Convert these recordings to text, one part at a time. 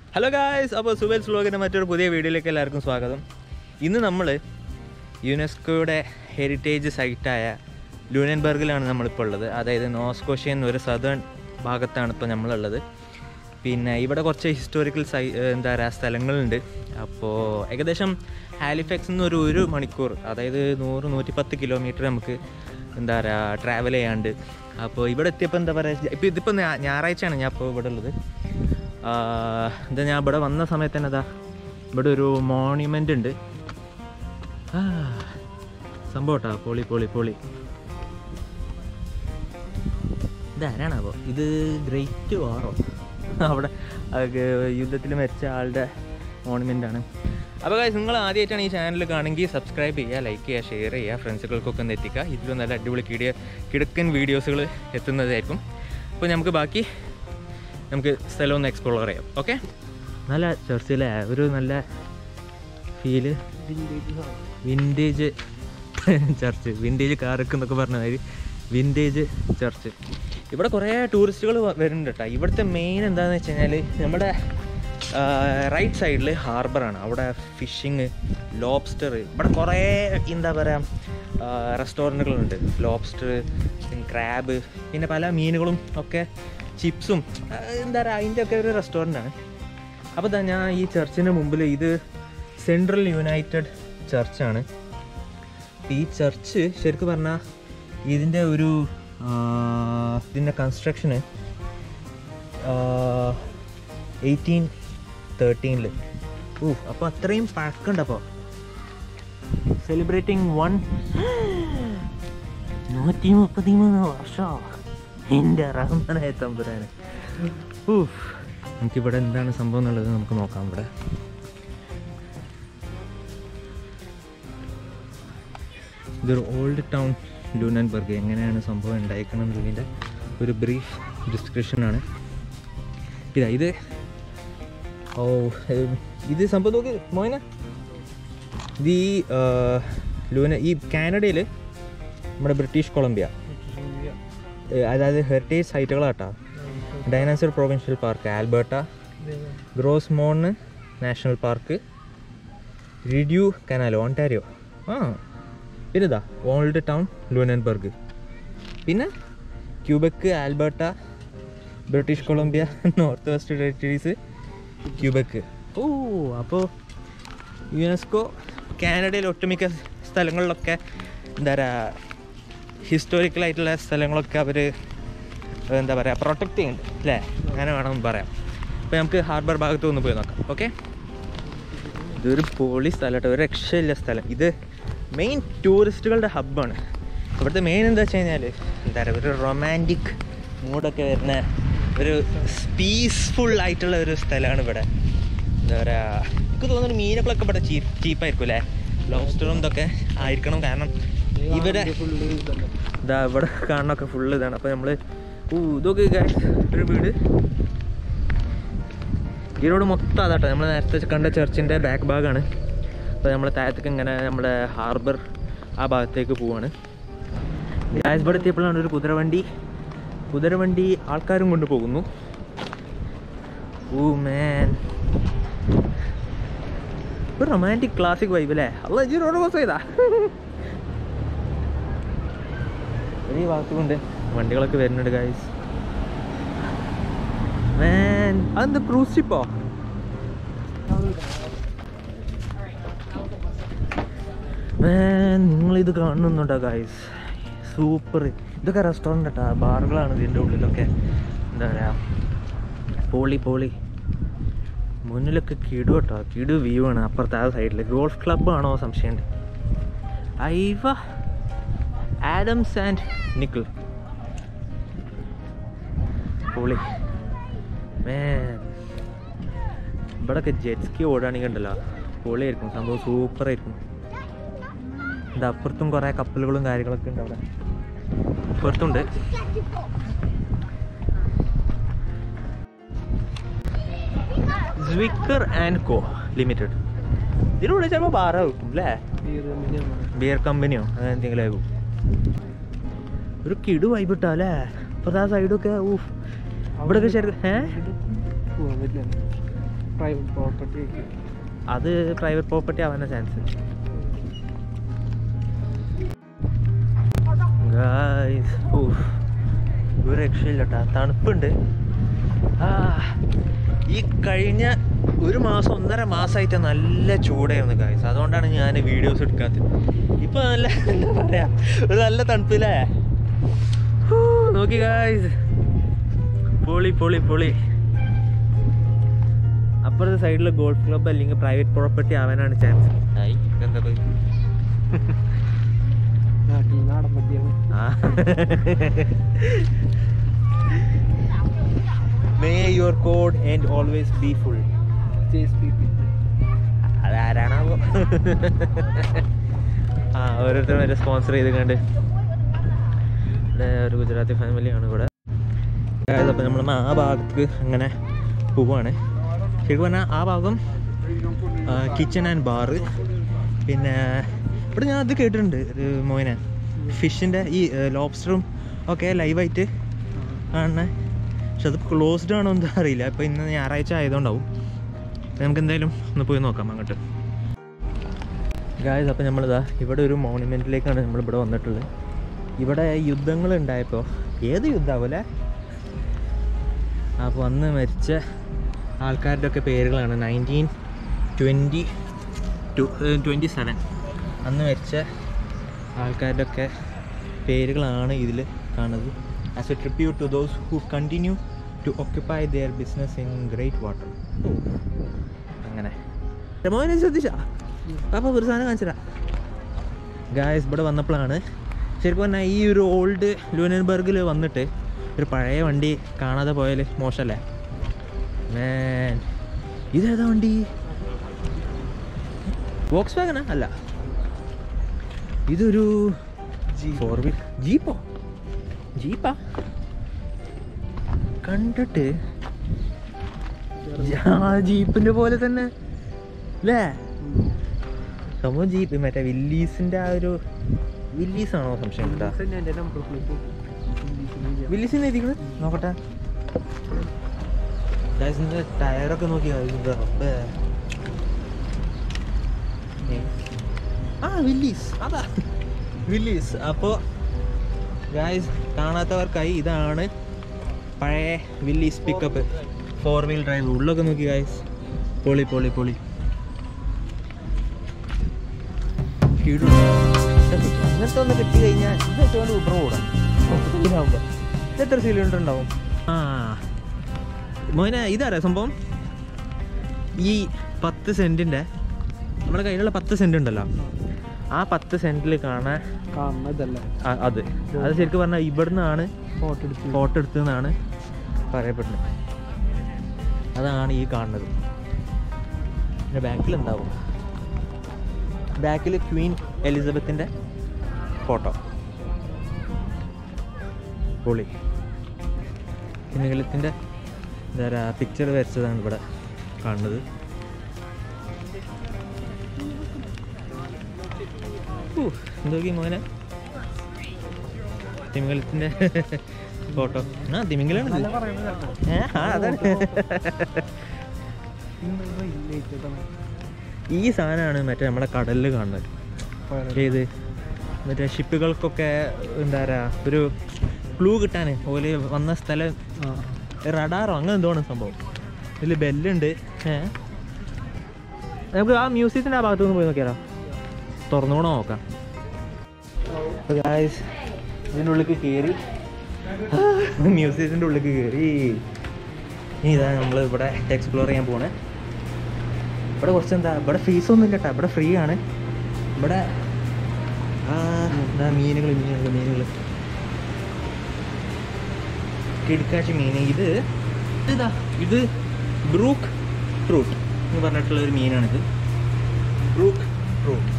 Hello guys അപ്പോൾ സുബേൽ സ്ലോഗിൻ്റെ മറ്റൊരു പുതിയ വീഡിയോയിലേക്ക് എല്ലാവർക്കും സ്വാഗതം ഇന്ന് നമ്മൾ യുനെസ്കോയുടെ ഹെറിറ്റേജ് സൈറ്റായ ലൂനൻബർഗിലാണ് നമ്മളിപ്പോൾ ഉള്ളത് അതായത് നോസ്കോഷ്യൻ ഒരു സദേൺ ഭാഗത്താണ് ഇപ്പോൾ നമ്മളുള്ളത് പിന്നെ ഇവിടെ കുറച്ച് ഹിസ്റ്റോറിക്കൽ സൈ എന്താ പറയുക സ്ഥലങ്ങളുണ്ട് അപ്പോൾ ഏകദേശം ഹാലിഫാക്സിൽ നിന്ന് ഒരു ഒരു മണിക്കൂർ അതായത് നൂറ് നൂറ്റിപ്പത്ത് കിലോമീറ്റർ നമുക്ക് എന്താ പറയുക ട്രാവൽ ചെയ്യാണ്ട് അപ്പോൾ ഇവിടെ എത്തിയപ്പോൾ എന്താ പറയുക ഇപ്പോൾ ഇതിപ്പോൾ ഞാ- ഞായറാഴ്ചയാണ് ഞാൻ ഇപ്പോൾ ഇവിടെ ഉള്ളത് ആഹ് എന്താ ഞാൻ ഇവിടെ വന്ന സമയത്ത് തന്നെ അതാ ഇവിടെ ഒരു മോണ്യുമെൻ്റ് ഉണ്ട് ആ സംഭവട്ടാ പൊളി പൊളി പൊളി ഇതാരാണാവോ ഇത് ഗ്രേറ്റ് വാറോ അവിടെ യുദ്ധത്തിൽ മരിച്ച ആളുടെ മോണമെൻ്റ് ആണ് അപ്പോൾ guys, നിങ്ങൾ ആദ്യമായിട്ടാണ് ഈ ചാനൽ കാണുമെങ്കിൽ സബ്സ്ക്രൈബ് ചെയ്യുക ലൈക്ക് ചെയ്യുക ഷെയർ ചെയ്യുക ഫ്രണ്ട്സുകൾക്കൊക്കെ ഒന്ന് എത്തിക്കുക ഇതിലും നല്ല അടിപൊളി കിടിയ കിടക്കൻ വീഡിയോസുകൾ എത്തുന്നതായിരിക്കും അപ്പോൾ നമുക്ക് ബാക്കി നമുക്ക് സ്ഥലം ഒന്ന് എക്സ്പ്ലോർ ചെയ്യാം ഓക്കെ നല്ല ചർച്ചിലെ ഒരു നല്ല ഫീല് വിൻറ്റേജ് ചർച്ച് വിൻറ്റേജ് കാറൊക്കെ എന്നൊക്കെ പറഞ്ഞ മാതിരി വിൻറ്റേജ് ചർച്ച് ഇവിടെ കുറേ ടൂറിസ്റ്റുകൾ വരുന്നുണ്ട് കേട്ടോ ഇവിടുത്തെ മെയിൻ എന്താണെന്ന് വെച്ച് കഴിഞ്ഞാൽ നമ്മുടെ റൈറ്റ് സൈഡിൽ ഹാർബറാണ് അവിടെ ഫിഷിങ് ലോബ്സ്റ്റർ ഇവിടെ കുറേ എന്താ പറയുക റെസ്റ്റോറൻറ്റുകളുണ്ട് ലോബ്സ്റ്റർ ക്രാബ് പിന്നെ പല മീനുകളും ഒക്കെ ചിപ്സും എന്താ പറയുക അതിൻ്റെ ഒക്കെ ഒരു റെസ്റ്റോറൻ്റാണ് അപ്പോൾ ദാ ഞാൻ ഈ ചർച്ചിന് മുമ്പിൽ ഇത് സെൻട്രൽ യുണൈറ്റഡ് ചർച്ചാണ് ഈ ചർച്ച് ശരിക്കും പറഞ്ഞാൽ ഇതിൻ്റെ ഒരു ആ, ഇതിൻ്റെ കൺസ്ട്രക്ഷന് എയ്റ്റീൻ തേർട്ടീനിൽ ഓ അപ്പോൾ അത്രയും പഴക്കമുണ്ട് അപ്പോൾ സെലിബ്രേറ്റിംഗ് വൺ നൂറ്റി മുപ്പത്തി മൂന്ന് വർഷം എൻ്റെ റഹ്മാനായ തമ്പുരാന് ഊഫ് നമുക്കിവിടെ എന്താണ് സംഭവം എന്നുള്ളത് നമുക്ക് നോക്കാം ഇവിടെ ഇതൊരു ഓൾഡ് ടൗൺ ലൂനൻബർഗ് എങ്ങനെയാണ് സംഭവം ഉണ്ടായിരിക്കണം എന്നുള്ളതിൻ്റെ ഒരു ബ്രീഫ് ഡിസ്ക്രിപ്ഷനാണ് ഇതാ ഇത് ഓ ഏം, ഇത് സംഭവം നോക്ക് മോയന ഇത് ഈ ആ, ലൂന ഈ കാനഡയിൽ നമ്മുടെ ബ്രിട്ടീഷ് കൊളംബിയ ഏ, അതായത് ഹെറിറ്റേജ് സൈറ്റുകളാട്ടാ Dinosaur Provincial Park Alberta Gros മോണ് നാഷണൽ പാർക്ക് റിഡ്യൂ കനാലോ ഓണ്ടാരിയോ ആ പിന്നെ ഇതാ ഓൾഡ് ടൗൺ ലൂനൻബർഗ് പിന്നെ Quebec Alberta British Columbia Northwest Territories Quebec ഓ അപ്പോൾ യുനെസ്കോ കാനഡയിൽ ഒട്ടുമിക്ക സ്ഥലങ്ങളിലൊക്കെ എന്താ പറയുക ഹിസ്റ്റോറിക്കലായിട്ടുള്ള സ്ഥലങ്ങളൊക്കെ അവർ എന്താ പറയുക പ്രൊട്ടക്റ്റ് ചെയ്യുന്നുണ്ട് അല്ലേ അങ്ങനെ വേണമെന്ന് പറയാം അപ്പോൾ നമുക്ക് ഹാർബർ ഭാഗത്ത് ഒന്ന് പോയി നോക്കാം ഓക്കെ ഇതൊരു പൊളി സ്ഥലം കേട്ടോ ഒരു രക്ഷയില്ല സ്ഥലം ഇത് മെയിൻ ടൂറിസ്റ്റുകളുടെ ഹബ്ബാണ് ഇവിടുത്തെ മെയിൻ എന്താ വെച്ച് കഴിഞ്ഞാൽ എന്താ പറയുക ഒരു റൊമാൻറ്റിക് മൂഡൊക്കെ വരുന്ന ഒരു പീസ്ഫുൾ ആയിട്ടുള്ള ഒരു സ്ഥലമാണ് ഇവിടെ എന്താ പറയുക എനിക്ക് തോന്നുന്നു മീനുകളൊക്കെ ഇവിടെ ചീപ്പ് ചീപ്പായിരിക്കും അല്ലേ ലോബ്സ്റ്ററും ഇതൊക്കെ ആയിരിക്കണം കാരണം ഇവിടെ ഇതാ ഇവിടെ കാണണമൊക്കെ ഫുള്ള് ഇതാണ് അപ്പോൾ നമ്മൾ ഓ ഇതൊക്കെ guys, ഒരു വീട് ഈ റോഡ് മൊത്തം അതാട്ടോ നമ്മൾ നേരത്തെ കണ്ട ചർച്ചിൻ്റെ ബാക്ക് ഭാഗമാണ് അപ്പോൾ നമ്മൾ താഴത്തേക്ക് ഇങ്ങനെ നമ്മുടെ ഹാർബർ ആ ഭാഗത്തേക്ക് പോവാണ് ഗ്യാസ് ഇവിടെ എത്തിയപ്പോഴാണ് ഒരു കുതിരവണ്ടി കുതിരവണ്ടി ആൾക്കാരും കൊണ്ട് പോകുന്നു ഓ മാൻ ഒരു റൊമാൻറ്റിക് ക്ലാസിക് വൈബ് അല്ലേ അല്ല ഈ റോഡ് ക്രോസ് ചെയ്താ ഒരു ഭാഗത്തുകൊണ്ട് വണ്ടികളൊക്കെ വരുന്നുണ്ട് ഗായ്സ് മാൻ അതെന്താ ക്രൂസ് ഷിപ്പോ മാൻ നിങ്ങളിത് കാണുന്നുണ്ടോ ഗായ്സ് സൂപ്പർ ഇതൊക്കെ റെസ്റ്റോറൻ്റ് കേട്ടോ ബാറുകളാണ് ഇതിൻ്റെ ഉള്ളിലൊക്കെ എന്താ പറയുക പോളി പോളി മുന്നിലൊക്കെ കിടു കേട്ടോ കിടു വ്യൂ ആണ് അപ്പുറത്തെ ആ സൈഡിൽ ഗോൾഫ് ക്ലബ്ബ് ആണോ സംശയമുണ്ട് ഐവ ആഡംസ് ആൻഡ് നിക്കിൾ പൊളി Man. ഇവിടൊക്കെ ജെറ്റ്സ്കി ഓടുകയാണെങ്കിൽ ഉണ്ടല്ലോ പൊളിയായിരിക്കും സംഭവം സൂപ്പറായിരിക്കും ഇത് അപ്പുറത്തും കുറേ കപ്പലുകളും കാര്യങ്ങളൊക്കെ ഉണ്ട് അവിടെ അപ്പുറത്തുണ്ട് സ്വിക്കർ ആൻഡ് കോ ലിമിറ്റഡ് ഇതിലൂടെ ചിലപ്പോൾ ബാറാവും അല്ലേ ബിയർ കമ്പനിയോ അങ്ങനെ എന്തെങ്കിലും ആകും ഒരു കിടു വൈബിട്ടാ അല്ലേ അപ്പോൾ ആ സൈഡൊക്കെ ഊഫ് ഇവിടെയൊക്കെ ശരി ഏ പ്രൈവറ്റ് പ്രോപ്പർട്ടി അത് പ്രൈവറ്റ് പ്രോപ്പർട്ടി ആവാനാ ചാൻസ് ഗായ്സ് ഒരു രക്ഷയില്ല കേട്ടോ തണുപ്പുണ്ട് ആ ഈ കഴിഞ്ഞ ഒരു മാസം ഒന്നര മാസമായിട്ട് നല്ല ചൂടായിരുന്നു ഗായ്സ് അതുകൊണ്ടാണ് ഞാൻ വീഡിയോസ് എടുക്കാത്തത് ഇപ്പൊ നല്ല എന്താ പറയാ ഒരു നല്ല തണുപ്പില്ലേ ഹൂ, നോക്കി ഗായ്സ് പൊളി പൊളി പൊളി അപ്പുറത്തെ സൈഡിൽ ഗോൾഫ് ക്ലബ്ബ് അല്ലെങ്കിൽ പ്രൈവറ്റ് പ്രോപ്പർട്ടി ആവാനാണ് ചാൻസ് ആയി എന്താ പോയി നാട്ടിൽ നാടൻ പട്ടിയാണ് may your code and always be full chase P P അതാരാണാവോ ആ ഓരോരുത്തരും വരെ സ്പോൺസർ ചെയ്ത് കണ്ട് ഇവിടെ ഒരു ഗുജറാത്തി ഫാമിലിയാണ് ഇവിടെ അപ്പം നമ്മൾ ആ ഭാഗത്തേക്ക് അങ്ങനെ പോവാണ് ശരിക്കും പറഞ്ഞാൽ ആ ഭാഗം കിച്ചൺ ആൻഡ് ബാറ് പിന്നെ ഇവിടെ ഞാൻ അത് കേട്ടിട്ടുണ്ട് ഒരു മോനെ ഫിഷിൻ്റെ ഈ ലോബ്സ്റ്ററും ഒക്കെ ലൈവായിട്ട് കാണണേ പക്ഷെ അത് ക്ലോസ്ഡ് ആണോ എന്താ അറിയില്ല ഇപ്പോൾ ഇന്ന് ഞായറാഴ്ച ആയതുകൊണ്ടാവും അപ്പോൾ നമുക്ക് എന്തായാലും ഒന്ന് പോയി നോക്കാം അങ്ങോട്ട് ഗായസ് അപ്പോൾ നമ്മളിതാ ഇവിടെ ഒരു മോണുമെൻറ്റിലേക്കാണ് നമ്മളിവിടെ വന്നിട്ടുള്ളത് ഇവിടെ യുദ്ധങ്ങൾ ഉണ്ടായപ്പോൾ ഏത് യുദ്ധമാവല്ലേ അപ്പോൾ അന്ന് മരിച്ച ആൾക്കാരുടെ ഒക്കെ പേരുകളാണ് nineteen twenty two twenty seven അന്ന് മരിച്ച ആൾക്കാരുടെ ഒക്കെ പേരുകളാണ് ഇതിൽ കാണുന്നത് as a tribute to those who continue to occupy their business in great water അങ്ങനെ മോനെ ശ്രദ്ധിച്ചാ പാപ്പ ഒരു സാധനം കാണിച്ചതാ ഗായസ് ഇവിടെ വന്നപ്പോഴാണ് ശരിക്കും പറഞ്ഞാൽ ഈ ഒരു ഓൾഡ് ലൂനൻബർഗിൽ വന്നിട്ട് ഒരു പഴയ വണ്ടി കാണാതെ പോയാൽ മോശമല്ലേ Man, ഇതേതാ വണ്ടി വോക്സ് വാഗനാ അല്ല ഇതൊരു ഫോർ വീൽ ജീപ്പോ ജീപ്പാ കണ്ടിട്ട് ആ ജീപ്പിന്റെ പോലെ തന്നെ അല്ലേ സംഭവം ജീപ്പ് മറ്റേ വില്ലീസിന്റെ ആ ഒരു വില്ലീസ് ആണോ സംശയം കേട്ടാ എൻ്റെ നമ്പർ പ്ലേറ്റ് വില്ലീസിന് എഴുതിക്കുന്നത് നോക്കട്ടെ Guys, ഇതിന്റെ ടയറൊക്കെ നോക്കി ആ വില്ലീസ് അതാ വില്ലീസ് അപ്പോൾ ഗായ്സ് കാണാത്തവർക്കായി ഇതാണ് പഴയ Willys pickup four wheel drive ഉള്ളൊക്കെ നോക്കി ഗായ്സ് പൊളി പൊളി പൊളി കിടു. അങ്ങനത്തെ ഒന്ന് കിട്ടി കഴിഞ്ഞാൽ ഇത് വെച്ചുകൊണ്ട് ഊബർ ഓടാം ഇതിനാവുമ്പോൾ എത്ര സിലിണ്ടർ ഉണ്ടാവും ആ മോനെ ഇതാരാ സംഭവം ഈ പത്ത് സെൻറ്റിൻ്റെ നമ്മുടെ കയ്യിലുള്ള പത്ത് സെൻറ്റ് ഉണ്ടല്ലോ ആ പത്ത് സെൻറ്റിൽ കാണാൻ കാണുന്ന ഇതല്ല ആ- അത് അത് ശരിക്കും പറഞ്ഞാൽ ഇവിടുന്നാണ് ഫോട്ടോ എടുത്ത് ഫോട്ടോ എടുത്തതെന്നാണ് പറയപ്പെടുന്നത് അതാണ് ഈ കാണുന്നത് പിന്നെ ബാക്കിൽ എന്താവും ബാക്കിൽ ക്വീൻ എലിസബത്തിൻ്റെ ഫോട്ടോ പൊളി തിമിംഗലത്തിൻ്റെ എന്താ പറയുക പിക്ചർ വരച്ചതാണ് ഇവിടെ കാണുന്നത് ഊ, എന്തൊക്കെ മോനെ തിമിംഗലത്തിൻ്റെ ഫോട്ടോ ആ തിമിംഗലാണ് നല്ല പറയുന്നത് കേട്ടോ. ഏ, ആ, അതാണ് ഇന്ന് ഇന്ന് late ആയിട്ടാണ് ഈ സാധനമാണ് മറ്റേ നമ്മുടെ കടലിൽ കാണുന്നത് പോയത്. ഏത് മറ്റേ ഷിപ്പുകൾക്കൊക്കെ എന്താ പറയുക ഒരു ക്ലൂ കിട്ടാൻ ഓല് വന്ന സ്ഥലം ആ. റഡാറോ അങ്ങനെ എന്തോണ് സംഭവം ഇതിൽ ബെല്ലുണ്ട് ഏ നമുക്ക് ആ മ്യൂസിയത്തിൻ്റെ ആ ഭാഗത്തു നിന്ന് പോയി നോക്കിയാലോ തുറന്നുകൂടെ നോക്കാം ഗായ്സ് ഇതിൻ്റെ ഉള്ളിലേക്ക് കയറി മ്യൂസിയത്തിൻ്റെ ഉള്ളിലേക്ക് കയറി ഇനി ഇതാ നമ്മൾ ഇവിടെ എക്സ്പ്ലോർ ചെയ്യാൻ പോണേ ഇവിടെ കുറച്ച് എന്താ ഇവിടെ ഫീസ് ഒന്നും ഇല്ല കേട്ടോ ഇവിടെ ഫ്രീ ആണ് ഇവിടെ ആ എന്താ മീനുകൾ മീനുകൾ മീനുകൾ കിടക്കാച്ചി മീൻ ഇത് ഇതാ ഇത് ബ്രൂക്ക് ട്രൂട്ട് എന്ന് പറഞ്ഞിട്ടുള്ള ഒരു മീനാണിത് ബ്രൂക്ക് ട്രൂട്ട്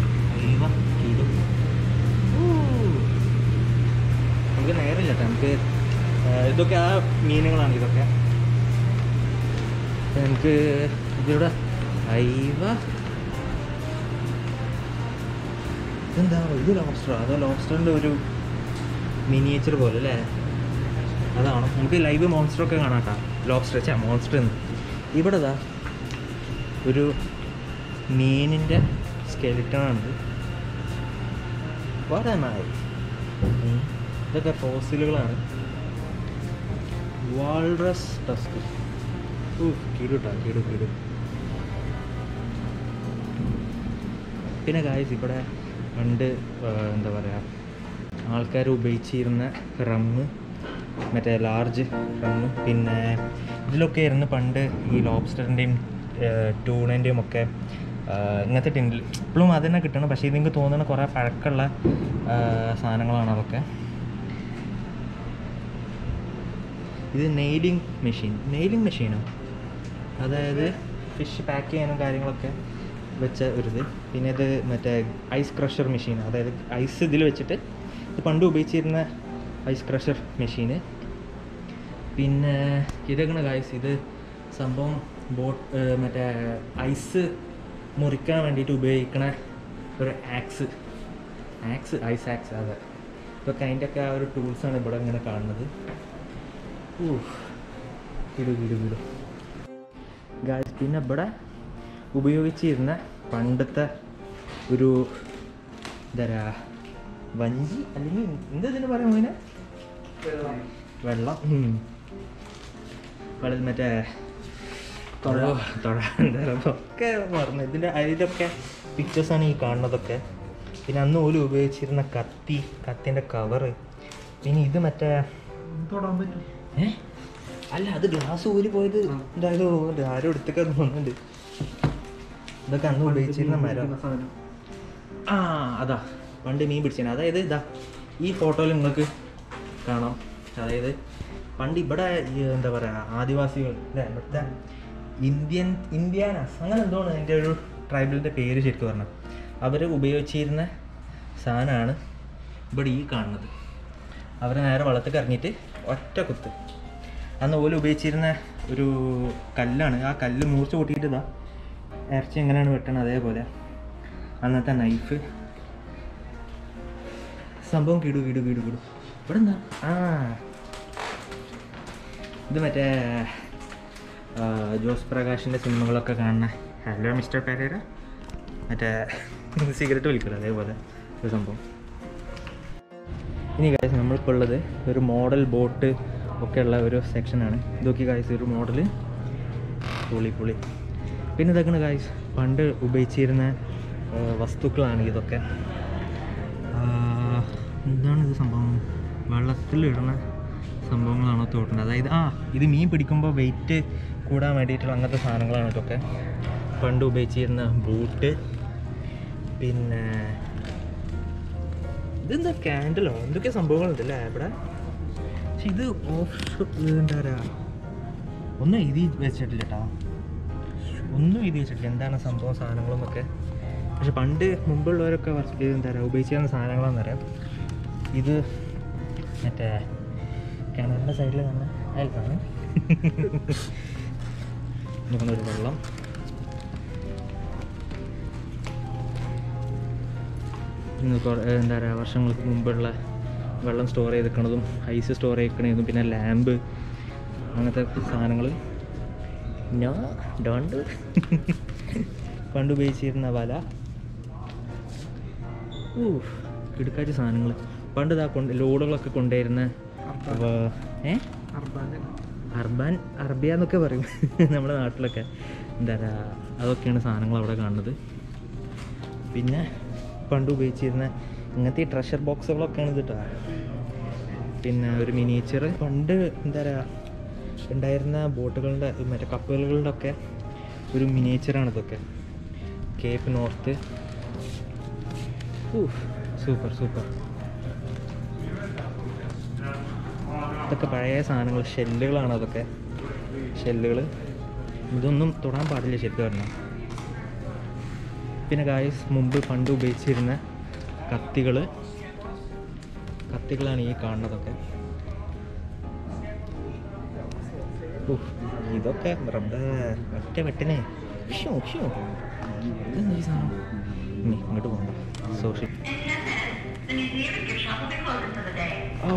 നമുക്ക് നേരമില്ല കേട്ടോ നമുക്ക് ആ, ഇതൊക്കെ ആ മീനുകളാണ് ഇതൊക്കെ അപ്പൊ നമുക്ക് ഇതിലൂടെ അയവ ഇതെന്താ ഇത് ലോബ്സ്റ്റർ അതോ ലോബ്സ്റ്ററിൻ്റെ ഒരു മിനിയേച്ചർ പോലെ അല്ലേ അതാണോ നമുക്ക് ലൈവ് മോൺസ്റ്റർ ഒക്കെ കാണാം കേട്ടോ ലോബ്സ്റ്റർ ചേ മോൺസ്റ്റർ എന്ന് ഇവിടെ ഇതാ ഒരു മീനിൻ്റെ സ്കെലിട്ടണാണിത് വരമായി ഇതൊക്കെ ഫോസിലുകളാണ് വാൾറസ് ടസ്ക് ഊ കിടുട്ടാ കിടു കിടു പിന്നെ കായ്സ് ഇവിടെ പണ്ട് ആ, എന്താ പറയുക ആൾക്കാർ ഉപയോഗിച്ചിരുന്ന റമ്മ് മറ്റേ ലാർജ് റമ്മ് പിന്നെ ഇതിലൊക്കെ ആയിരുന്നു പണ്ട് ഈ ലോബ്സ്റ്ററിൻ്റെയും ട്യൂണിൻ്റെയും ഒക്കെ ആ, ഇങ്ങനത്തെ ടിന്നിൽ ഇപ്പോഴും അത് തന്നെ കിട്ടണം പക്ഷേ ഇത് എനിക്ക് തോന്നുന്ന കുറേ പഴക്കമുള്ള ആ, സാധനങ്ങളാണ് അതൊക്കെ ഇത് നെയിലിംഗ് മെഷീൻ നെയിലിംഗ് മെഷീനോ അതായത് ഫിഷ് പാക്ക് ചെയ്യാനും കാര്യങ്ങളൊക്കെ വെച്ച ഒരിത് പിന്നെ ഇത് മറ്റേ ഐസ് ക്രഷർ മെഷീൻ അതായത് ഐസ് ഇതിൽ വെച്ചിട്ട് ഇത് പണ്ട് ഉപയോഗിച്ചിരുന്ന ഐസ് ക്രഷർ മെഷീന് പിന്നെ ഇതൊക്കെയാണ് ഗൈസ് ഇത് സംഭവം ബോട്ട് മറ്റേ ഐസ് മുറിക്കാൻ വേണ്ടിയിട്ട് ഉപയോഗിക്കണ ഒരു ആക്സ് ആക്സ് ഐസ് ആക്സ് അതെ ഇതൊക്കെ അതിൻ്റെയൊക്കെ ആ ഒരു ടൂൾസാണ് ഇവിടെ ഇങ്ങനെ കാണുന്നത് ഊഹ് കിടു കിടു കിടു ഗായ്സ് പിന്നെ ഇവിടെ ഉപയോഗിച്ചിരുന്ന പണ്ടത്തെ ഒരു എന്താ പറയുക വഞ്ചി അല്ലെങ്കിൽ എന്താ ഇതിന് പറയാൻ മോനെ വെള്ളം ഉം. വെള്ളം മറ്റേ തുഴ തുഴ എന്താ പറയുക ഒക്കെ മറന്നു ഇതിൻ്റെ അതിലൊക്കെ പിക്ചേഴ്സാണ് ഈ കാണുന്നതൊക്കെ പിന്നെ അന്ന് പോലും ഉപയോഗിച്ചിരുന്ന കത്തി കത്തിൻ്റെ കവറ് പിന്നെ ഇത് മറ്റേ തൊടാൻ പറ്റും ഏ അല്ല അത് ഗ്ലാസ് ഊരി പോയത് എന്തായാലും തോന്നുന്നുണ്ട് ആരും എടുത്തൊക്കെ തോന്നുന്നുണ്ട് ഇതൊക്കെ അന്ന് ഉപയോഗിച്ചിരുന്ന മരം സാധനം ആ അതാ പണ്ട് മീൻ പിടിച്ചത് അതായത് ഇതാ ഈ ഫോട്ടോയിൽ നിങ്ങൾക്ക് കാണാം അതായത് പണ്ട് ഇവിടെ ഈ എന്താ പറയുക ആദിവാസികൾ അല്ലേ ഇവിടുത്തെ ഇന്ത്യൻ ഇന്ത്യാനാസ് അങ്ങനെ എന്തോണ് അതിൻ്റെ ഒരു ട്രൈബലിൻ്റെ പേര് ശരിക്കും പറഞ്ഞാൽ അവർ ഉപയോഗിച്ചിരുന്ന സാധനമാണ് ഇവിടെ ഈ കാണുന്നത് അവർ നേരെ വെള്ളത്തിൽ ഇറങ്ങിയിട്ട് ഒറ്റ കുത്ത് അന്ന് ഓല് ഉപയോഗിച്ചിരുന്ന ഒരു കല്ലാണ് ആ കല്ല് മൂർച്ച കൂട്ടിയിട്ട് ഇതാ ഇറച്ചി എങ്ങനെയാണ് വെട്ടണത് അതേപോലെ അന്നത്തെ നൈഫ് സംഭവം കിടു കിടു കിടു കിടു ഇവിടെ എന്താ ആ ഇത് മറ്റേ ആ, ജോസ് പ്രകാശിൻ്റെ സിനിമകളൊക്കെ കാണുന്ന ഹലോ മിസ്റ്റർ പെരേര മറ്റേ സിഗരറ്റ് വലിക്കില്ല അതേപോലെ ഒരു സംഭവം ഇനി കാഴ്ച നമ്മളിപ്പോൾ ഉള്ളത് ഒരു മോഡൽ ബോട്ട് ഒക്കെ ഉള്ള ഒരു സെക്ഷനാണ് ഇതൊക്കെ കാഴ്ച ഒരു മോഡൽ പുളി പുളി പിന്നെ ഇതൊക്കെയാണ് കാഴ്ച പണ്ട് ഉപയോഗിച്ചിരുന്ന ആ, വസ്തുക്കളാണ് ഇതൊക്കെ ആ, എന്താണ് ഇത് സംഭവം വെള്ളത്തിലിടുന്ന സംഭവങ്ങളാണോ തോട്ടുന്നത് അതായത് ആ ഇത് മീൻ പിടിക്കുമ്പോൾ വെയിറ്റ് കൂടാൻ വേണ്ടിയിട്ടുള്ള അങ്ങനത്തെ സാധനങ്ങളാണ് ഇതൊക്കെ പണ്ട് ഉപയോഗിച്ചിരുന്ന ബൂട്ട് പിന്നെ ഇതെന്താ ക്യാൻഡലോ എന്തൊക്കെ സംഭവങ്ങളുണ്ടല്ലേ ഇവിടെ പക്ഷെ ഇത് ഓഫ് എന്താ പറയുക ഒന്നും എഴുതി വെച്ചിട്ടില്ല കേട്ടോ ഒന്നും എഴുതി വെച്ചിട്ടില്ല എന്താണ് സംഭവം സാധനങ്ങളെന്നൊക്കെ പക്ഷെ പണ്ട് മുമ്പുള്ളവരൊക്കെ വർക്ക് ചെയ്ത് എന്താ പറയുക ഉപയോഗിച്ചിരുന്ന സാധനങ്ങളാണെന്ന് അറിയാം ഇത് മറ്റേ കിണറിൻ്റെ സൈഡിൽ കാണുന്ന അയൽക്കാണ് ഇങ്ങനെ ഒരു വെള്ളം ഇന്ന് കുറേ എന്താ പറയുക വർഷങ്ങൾക്ക് മുമ്പുള്ള വെള്ളം സ്റ്റോർ ചെയ്തിരിക്കണതും ഐസ് സ്റ്റോർ ചെയ്തിരിക്കണതും പിന്നെ ലാമ്പ് അങ്ങനത്തെ സാധനങ്ങൾ ഞാ ഡോണ്ട് പണ്ട് ഉപയോഗിച്ചിരുന്ന വല ഊ കിടുക്കാച്ച സാധനങ്ങൾ പണ്ട് ഇതാ കൊണ്ട് ലോഡുകളൊക്കെ കൊണ്ടുവരുന്ന വ- ഏ അർബാൻ്റെ അർബാൻ അറബിയ എന്നൊക്കെ പറയും നമ്മുടെ നാട്ടിലൊക്കെ എന്താ പറയുക അതൊക്കെയാണ് സാധനങ്ങൾ അവിടെ കാണുന്നത് പിന്നെ പണ്ട് ഉപയോഗിച്ചിരുന്ന ഇങ്ങനത്തെ ഈ ട്രഷർ ബോക്സുകളൊക്കെയാണ് ഇത് കേട്ടോ പിന്നെ ഒരു മിനിയേച്ചർ പണ്ട് എന്താ പറയുക ഉണ്ടായിരുന്ന ബോട്ടുകളുടെ മറ്റേ കപ്പലുകളുടെ ഒക്കെ ഒരു മിനിയേച്ചറാണ് ഇതൊക്കെ കേപ്പ് നോർത്ത് സൂപ്പർ സൂപ്പർ ഇതൊക്കെ പഴയ സാധനങ്ങൾ ഷെല്ലുകളാണ് അതൊക്കെ ഷെല്ലുകൾ ഇതൊന്നും തൊടാൻ പാടില്ല ശരിക്കും പറഞ്ഞാൽ പിന്നെ ഗായ്സ് മുമ്പ് പണ്ട് ഉപയോഗിച്ചിരുന്ന കത്തികൾ കത്തികളാണ് ഈ കാണുന്നതൊക്കെ ഉഫ്, ഇതൊക്കെ റബ്ബേ ഒറ്റ വെട്ടിനെ ഷ്യോ, ഷ്യോ. ഇതെന്താ ഈ സാധനം ഇനി ഇങ്ങോട്ട് പോകണ്ട സോഷ്യൽ ഓ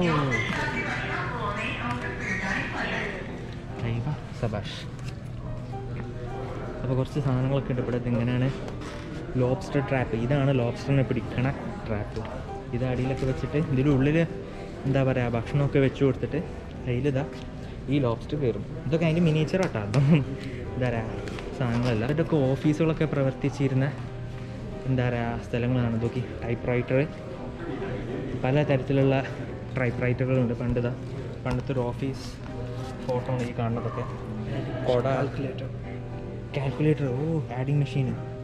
അയ്യോ സബാഷ് അപ്പോൾ കുറച്ച് സാധനങ്ങളൊക്കെ ഉണ്ട് ഇവിടെ ഇതെങ്ങനെയാണ് ലോബ്സ്റ്റർ ട്രാപ്പ് ഇതാണ് ലോബ്സ്റ്ററിനെ പിടിക്കണ ട്രാപ്പ് ഇത് അടിയിലൊക്കെ വെച്ചിട്ട് ഇതിൻ്റെ ഉള്ളിൽ എന്താ പറയുക ഭക്ഷണമൊക്കെ വെച്ച് കൊടുത്തിട്ട് അതിലിതാ ഈ ലോബ്സ്റ്റർ കയറും ഇതൊക്കെ അതിൻ്റെ മിനിയേച്ചർ ആട്ടോ അതൊന്നും എന്താ പറയുക സാധനങ്ങളല്ല ഇതൊക്കെ ഓഫീസുകളൊക്കെ പ്രവർത്തിച്ചിരുന്ന എന്താ പറയുക സ്ഥലങ്ങളാണ് ഇതൊക്കെ ടൈപ്പ് റൈറ്റർ പല തരത്തിലുള്ള ടൈപ്പ് റൈറ്ററുകളുണ്ട് പണ്ടിതാ പണ്ടത്തെ ഒരു ഓഫീസ് ഫോട്ടോ ആണ് ഈ കാണുന്നതൊക്കെ കൊട കാൽക്കുലേറ്റർ കാൽക്കുലേറ്റർ ഓ ആഡിങ് മെഷീൻ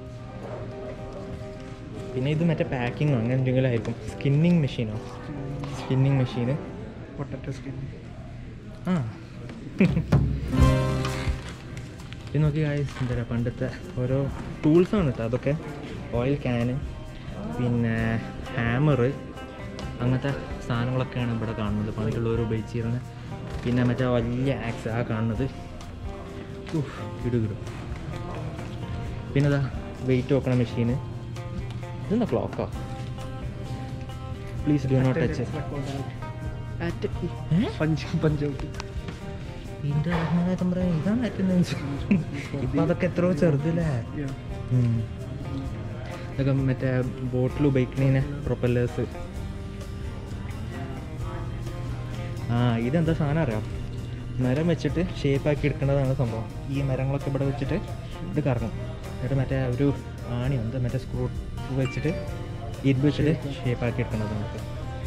പിന്നെ ഇത് മറ്റേ പാക്കിങ്ങോ അങ്ങനെ എന്തെങ്കിലും ആയിരിക്കും സ്കിന്നിങ് മെഷീനോ സ്കിന്നിങ് മെഷീന് പൊട്ടറ്റോ സ്കിൻ ആ ഇത് നോക്കി guys, എന്താ പറയുക പണ്ടത്തെ ഓരോ ടൂൾസാണ് കേട്ടോ അതൊക്കെ ഓയിൽ ക്യാന് പിന്നെ ഹാമർ അങ്ങനത്തെ സാധനങ്ങളൊക്കെയാണ് ഇവിടെ കാണുന്നത് പണ്ടുള്ളവർ ഉപയോഗിച്ചിരുന്നത് പിന്നെ മറ്റേ വലിയ ആക്സ് ആ കാണുന്നത് ഉഫ്, കിടു കിടു പിന്നെ ഇതാ വെയിറ്റ് നോക്കണ മെഷീന് ഇതെന്താ ക്ലോക്കോ please do not touch punch punch out ഇതിൻ്റെ റഹ്മാനെ തമ്പുരാനെ, ഇതാണ് അറ്റൻഡൻസ് ഇപ്പം അതൊക്കെ എത്രയോ ചെറുതല്ലേ ഉം. ഇതൊക്കെ മറ്റേ ബോട്ടിൽ ഉപയോഗിക്കണേന് പ്രൊപ്പല്ലേഴ്സ് ആ ഇതെന്താ സാധനം അറിയാം മരം വെച്ചിട്ട് ഷേപ്പാക്കി എടുക്കേണ്ടതാണ് സംഭവം ഈ മരങ്ങളൊക്കെ ഇവിടെ വെച്ചിട്ട് ഇത് കറങ്ങും എന്നിട്ട് മറ്റേ ഒരു ആണി എന്താ മറ്റേ സ്ക്രൂ വെച്ചിട്ട് ഇരുമ്പ് വെച്ചിട്ട് ഷേപ്പാക്കി എടുക്കേണ്ടതാണ് ഇത്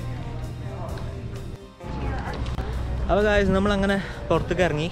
അപ്പോൾ കാര്യം നമ്മളങ്ങനെ പുറത്തേക്ക് ഇറങ്ങി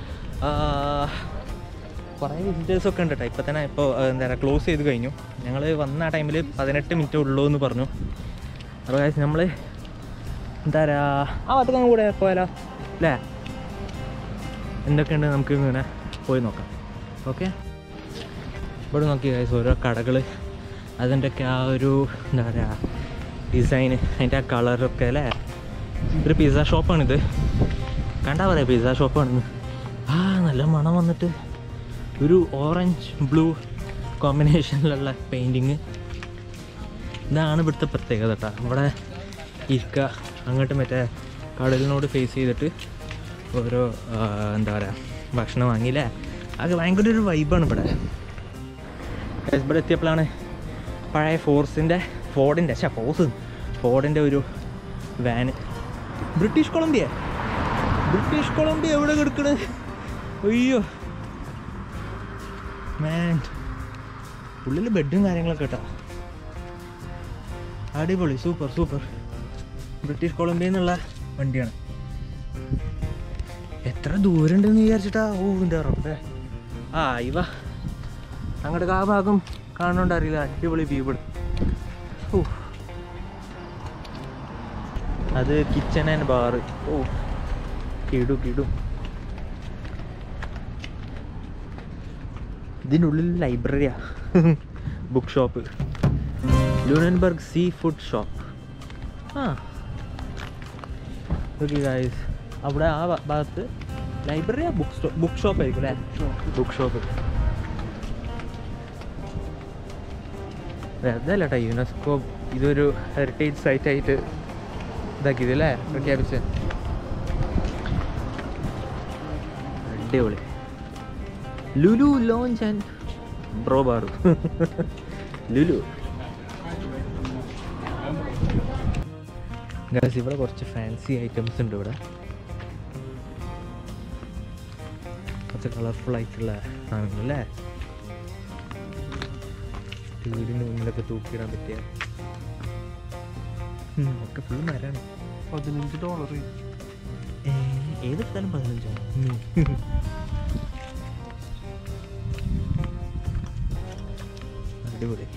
കുറേ വിസിറ്റേഴ്സൊക്കെ ഉണ്ട് കേട്ടോ ഇപ്പോൾ തന്നെ ഇപ്പോൾ എന്താ പറയുക ക്ലോസ് ചെയ്ത് കഴിഞ്ഞു ഞങ്ങൾ വന്ന ആ ടൈമിൽ പതിനെട്ട് മിനിറ്റ് ഉള്ളൂ എന്ന് പറഞ്ഞു അപ്പോൾ കാര്യം നമ്മൾ എന്താ പറയുക ആ ഭാഗത്തൊക്കെ കൂടെ പോയാലോ അല്ലേ എന്തൊക്കെയുണ്ട് നമുക്ക് ഇങ്ങനെ പോയി നോക്കാം ഓക്കെ ഇവിടെ നോക്കി കാര്യം ഓരോ കടകൾ അതിൻ്റെയൊക്കെ ആ ഒരു എന്താ പറയുക ഡിസൈന് അതിൻ്റെ ആ കളറൊക്കെ അല്ലേ ഒരു പിസ്സ ഷോപ്പാണിത് കണ്ടാ പറയാം പിസ്സ ഷോപ്പാണെന്ന് ആ നല്ല മണം വന്നിട്ട് ഒരു ഓറഞ്ച് ബ്ലൂ കോമ്പിനേഷനിലുള്ള പെയിൻറ്റിങ് ഇതാണ് ഇവിടുത്തെ പ്രത്യേകത കേട്ടോ ഇവിടെ ഇരിക്കുക അങ്ങോട്ട് മറ്റേ കടലിനോട് ഫേസ് ചെയ്തിട്ട് ഓരോ ആ, എന്താ പറയുക ഭക്ഷണം വാങ്ങിയില്ലേ അത് ഭയങ്കര ഒരു വൈബാണ് ഇവിടെ Guys, ഇവിടെ എത്തിയപ്പോഴാണ് പഴയ ഫോഴ്സിൻ്റെ ഫോർഡിൻ്റെ പക്ഷേ ഫോഴ്സ് ഫോർഡിൻ്റെ ഒരു വാന് ബ്രിട്ടീഷ് കൊളംബിയ ബ്രിട്ടീഷ് കൊളംബിയ എവിടെ കിടക്കണത് അയ്യോ മാൻ ഉള്ളിൽ ബെഡും കാര്യങ്ങളൊക്കെ കേട്ടോ അടിപൊളി സൂപ്പർ സൂപ്പർ ബ്രിട്ടീഷ് കൊളംബിയ എന്നുള്ള വണ്ടിയാണ് എത്ര ദൂരം ഉണ്ടെന്ന് വിചാരിച്ചിട്ടാ ഓ എന്താ റബ്ബേ ആ ഇവ അങ്ങോട്ട് ആ ഭാഗം കാണുന്നുണ്ട് അറിയില്ല അടിപൊളി വ്യൂ ഇവിടെ ഓ അത് കിച്ചൺ ആൻഡ് ബാർ ഓ കിടു കിടു ഇതിൻ്റെ ഉള്ളിൽ ലൈബ്രറിയാ book shop Lunenburg seafood shop ആ ഓക്കെ ഗായ്സ് അവിടെ ആ ഭാ- ഭാഗത്ത് ലൈബ്രറിയാ ബുക്ക് സ്റ്റോ ബുക്ക് ഷോപ്പ് ആയിരിക്കും അല്ലേ ബുക്ക് ഷോപ്പ് വെറുതെ അല്ല കേട്ടോ യുനെസ്കോ ഇതൊരു ഹെറിറ്റേജ് സൈറ്റ് ആയിട്ട് ഇതാക്കിയത് അല്ലേ പ്രഖ്യാപിച്ച് അടിപൊളി Lulu lounge and bro bar Lulu guys ഇവിടെ കുറച്ച് ഫാൻസി ഐറ്റംസ് ഉണ്ട് ഇവിടെ കുറച്ച് കളർഫുൾ ആയിട്ടുള്ള സാധനങ്ങൾ അല്ലേ വീടിന് മുന്നിലൊക്കെ തൂക്കിയിടാൻ പറ്റിയ ഉം, ഒക്കെ ഫുൾ മരാണ് പതിനഞ്ച് ഡോളർ ഏ, ഏത് സ്ഥലം പതിനഞ്ചോ ഉം. അടിപൊളി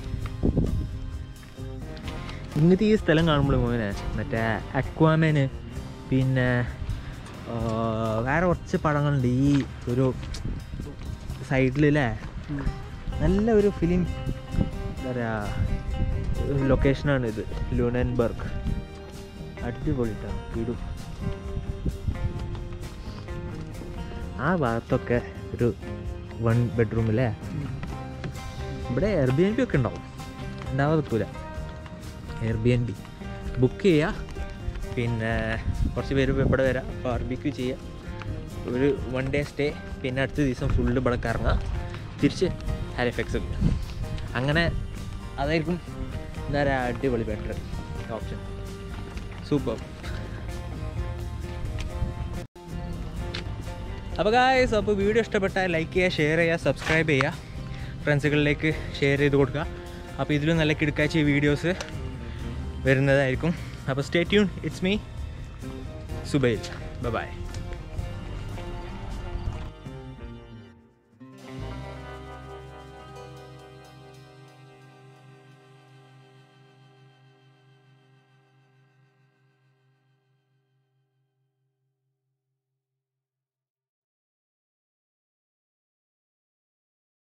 ഇങ്ങനത്തെ ഈ സ്ഥലം കാണുമ്പോൾ മോനെ മറ്റേ അക്വാമേന് പിന്നെ ആ, വേറെ കുറച്ച് പടങ്ങളുണ്ട് ഈ ഒരു സൈഡിലല്ലേ നല്ല ഒരു ഫിലിം എന്താ പറയുക ലൊക്കേഷനാണ് ഇത് ലൂനൻബർഗ് അടിപൊളിട്ടാ ഇടും ആ ഭാഗത്തൊക്കെ ഒരു വൺ ബെഡ്റൂം അല്ലേ ഇവിടെ എയർ ബി എൻ ബി ഒക്കെ ഉണ്ടാവും ഉണ്ടാവാതെ നിൽക്കൂല Airbnb book ചെയ്യുക പിന്നെ കുറച്ച് പേര് ഇവിടെ വരാം ബാർബിക്യൂ ചെയ്യുക ഒരു വൺ ഡേ സ്റ്റേ പിന്നെ അടുത്ത ദിവസം ഫുള്ള് ഇവിടെ കറങ്ങാം തിരിച്ച് ഹാലിഫാക്സ് അങ്ങനെ അതായിരിക്കും എന്താ പറയുക അടിപൊളി ബെറ്റർ ഓപ്ഷൻ സൂപ്പർ അപ്പോൾ ഗായ്സ് അപ്പോൾ വീഡിയോ ഇഷ്ടപ്പെട്ടാൽ ലൈക്ക് ചെയ്യുക ഷെയർ ചെയ്യുക സബ്സ്ക്രൈബ് ചെയ്യുക ഫ്രണ്ട്സുകളിലേക്ക് ഷെയർ ചെയ്ത് കൊടുക്കുക അപ്പോൾ ഇതിലും നല്ല കിടക്കാച്ച വീഡിയോസ് വരുന്നതായിരിക്കും അപ്പോൾ stay tune it's me Subail by